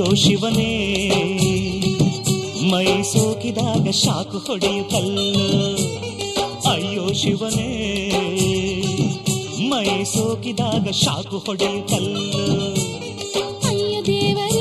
ಶಿವನೇ ಮೈ ಸೋಕಿದಾಗ ಶಾಕು ಹೊಡೆಯುತ್ತಲ್ಲ ಅಯ್ಯೋ ಶಿವನೇ ಮೈ ಸೋಕಿದಾಗ ಶಾಕು ಹೊಡೆಯುತ್ತಲ್ಲ ಅಯ್ಯ ದೇವರೇ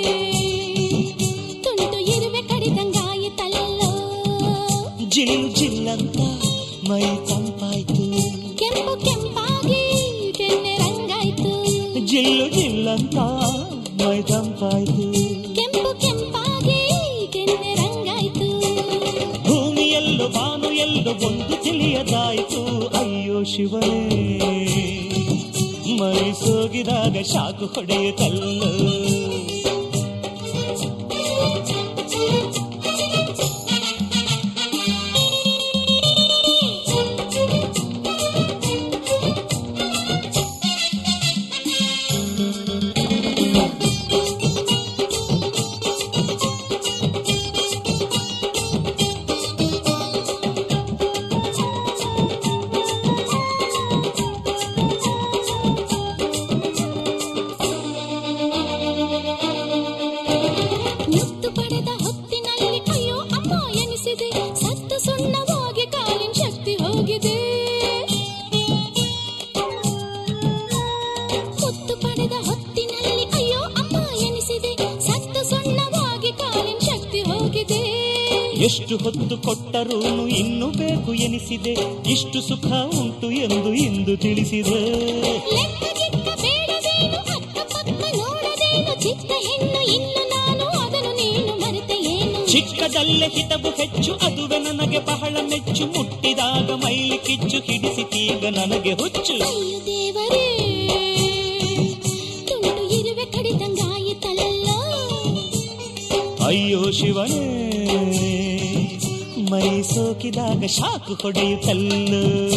ತುಂಟು ಇರುವೆ ಕಡಿದಂಗಾಯಿತಲ್ಲೋ ಜಿಲ್ಲು ಜಿಲ್ಲಂತ ಮೈ ತಂಪಾಯ್ತು ಕೆಂಪು ಕೆಂಪಾಗಿ ಕೆನ್ನೆ ರಂಗಾಯ್ತು ಜಿಲ್ಲು ಜಿಲ್ಲಂತ ಮೈ ತಂಪಾಯ್ತು ಕೆಂಪು ಕೆಂಪಾಗಿ ಕೆನ್ನೆ ರಂಗಾಯ್ತು ಭೂಮಿಯಲ್ಲೂ ಬಾನು ಎಲ್ಲೋ ಒಂದು ತಿಳಿಯದಾಯ್ತು ಅಯ್ಯೋ ಶಿವನೇ ಮೈ ಸೋಗಿದಾಗ ಶಾಕು ಹೊಡೆಯುತ್ತಲ್ಲ ಮುತ್ತು ಪಡೆದ ಹೊತ್ತಿನಲ್ಲಿ ಅಯ್ಯೋ ಅಮ್ಮ ಎನಿಸಿದೆ ಸತ್ತು ಸುಣ್ಣವಾಗಿ ಕಾಲಿನ ಶಕ್ತಿ ಹೋಗಿದೆ ಮುತ್ತು ಪಡೆದ ಹೊತ್ತಿನಲ್ಲಿ ಅಯ್ಯೋ ಅಮ್ಮ ಎನಿಸಿದೆ ಸತ್ತು ಸುಣ್ಣವಾಗಿ ಕಾಲಿನ ಶಕ್ತಿ ಹೋಗಿದೆ ಎಷ್ಟು ಹೊತ್ತು ಕೊಟ್ಟರೂ ಇನ್ನು ಬೇಕು ಎನಿಸಿದೆ ಇಷ್ಟು ಸುಖ ಉಂಟು ಎಂದು ಇಂದು ತಿಳಿಸಿದೆ ಲೆಕ್ಕ ಗಿಕ್ಕ ಬೇಡವೇನು ಅಕ್ಕಪಕ್ಕ ನೋಡದೇನು ಚಿಕ್ಕ ಹೆಣ್ಣು ಇನ್ನು ನಾನು ಅದನ್ನು ನೀನು ಮರೆತೆ ಏನು ಚಿಕ್ಕದಲ್ಲೇ ಹಿತವು ಹೆಚ್ಚು ಅದುವೆ ನನಗೆ ಬಹಳ ಮೆಚ್ಚು ಮುಟ್ಟಿದಾಗ ಮೈಲಿ ಕಿಚ್ಚು ಹಿಡಿಸಿತೀಗ ನನಗೆ ಹುಚ್ಚು ಅಯ್ಯೋ ದೇವರೇ ತುಂಡು ಇರುವೆ ಕಡಿದಂಗಾಯಿತಲ್ಲ ಅಯ್ಯೋ ಶಿವನೇ ಮೈ ಸೋಕಿದಾಗ ಶಾಕು ಹೊಡೆಯುತ್ತಲ್ಲ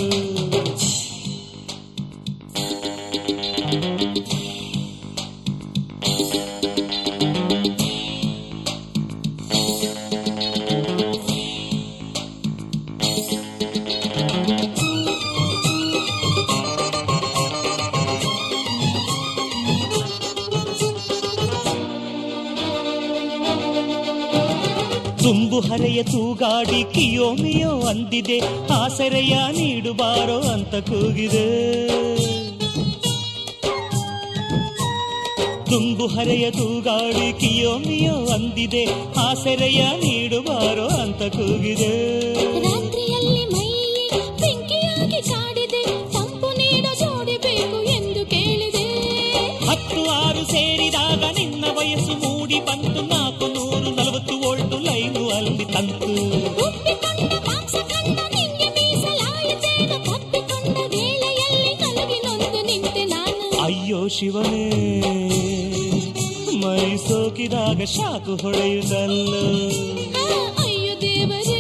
ತುಂಬು ಹರೆಯ ತೂಗಾಡಿ ಕಿಯೋ ಮಿಯೋ ಅಂದಿದೆ ಆಸರೆಯ ನೀಡುಬಾರೋ ಅಂತ ಕೂಗಿದೆ ತುಂಬು ಹರೆಯ ತೂಗಾಡಿ ಕಿಯೋ ಮಿಯೋ ಅಂದಿದೆ ಆಸರೆಯ ನೀಡುಬಾರೋ ಅಂತ ಕೂಗಿದೆ ರಾತ್ರಿಯಲ್ಲಿ ಮೈ ಬೆಂಕಿಯಾಗಿ ಕಾಡಿದೆ ತಂಪು ನೀಡ ಜೋಡಿ ಬೇಕು ಎಂದು ಕೇಳಿದೆ ಹತ್ತು ಆರು ಸೇರಿದಾಗ ನಿನ್ನ ವಯಸ್ಸು ಮೂಡಿ ಬಂತು ನಾಲ್ಕು ನೂರು ನಲವತ್ತು ವೋಲ್ಟು ಲೈನು ಅಲ್ಲಿ ತಂತು ಒಪ್ಪಿಕೊಂಡ ಮಾಂಸ ಕಂಡ ನಿಂಗೆ ಮೀಸಲಾಯಿತೇನು ತಪ್ಪಿಕೊಂಡ ವೇಳೆಯಲ್ಲಿ ನಲುಗಿ ನೊಂದು ನಿಂತೆ ನಾನು ಅಯ್ಯೋ ಶಿವನೇ ಮೈ ಸೋಕಿದಾಗ ಶಾಕು ಹೊಡೆಯುತ್ತಲ್ಲ ಆ, ಅಯ್ಯೋ ದೇವರೇ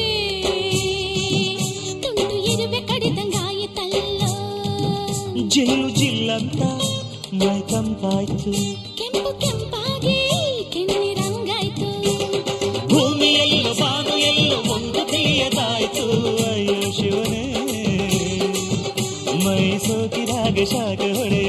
ತುಂಡು ಇರುವೆ ಕಡಿದಂಗಾಯಿತಲ್ಲ ಜಿಲ್ಲು ಜಿಲ್ಲಂತ ಮೈ ತಂಪಾಯ್ತು ಕೆಂಪು ಕೆಂಪಾಗಿ ಕೆನ್ನೆ ರಂಗಾಯ್ತು ಭೂಮಿಯಲ್ಲೂ ಬಾನು ಎಲ್ಲೋ ಒಂದು ತಿಳಿಯದಾಯ್ತು ಅಯ್ಯೋ ಶಿವನೇ ಮೈ ಸೋಕಿದಾಗ ಶಾಕು ಹೊಡೆಯ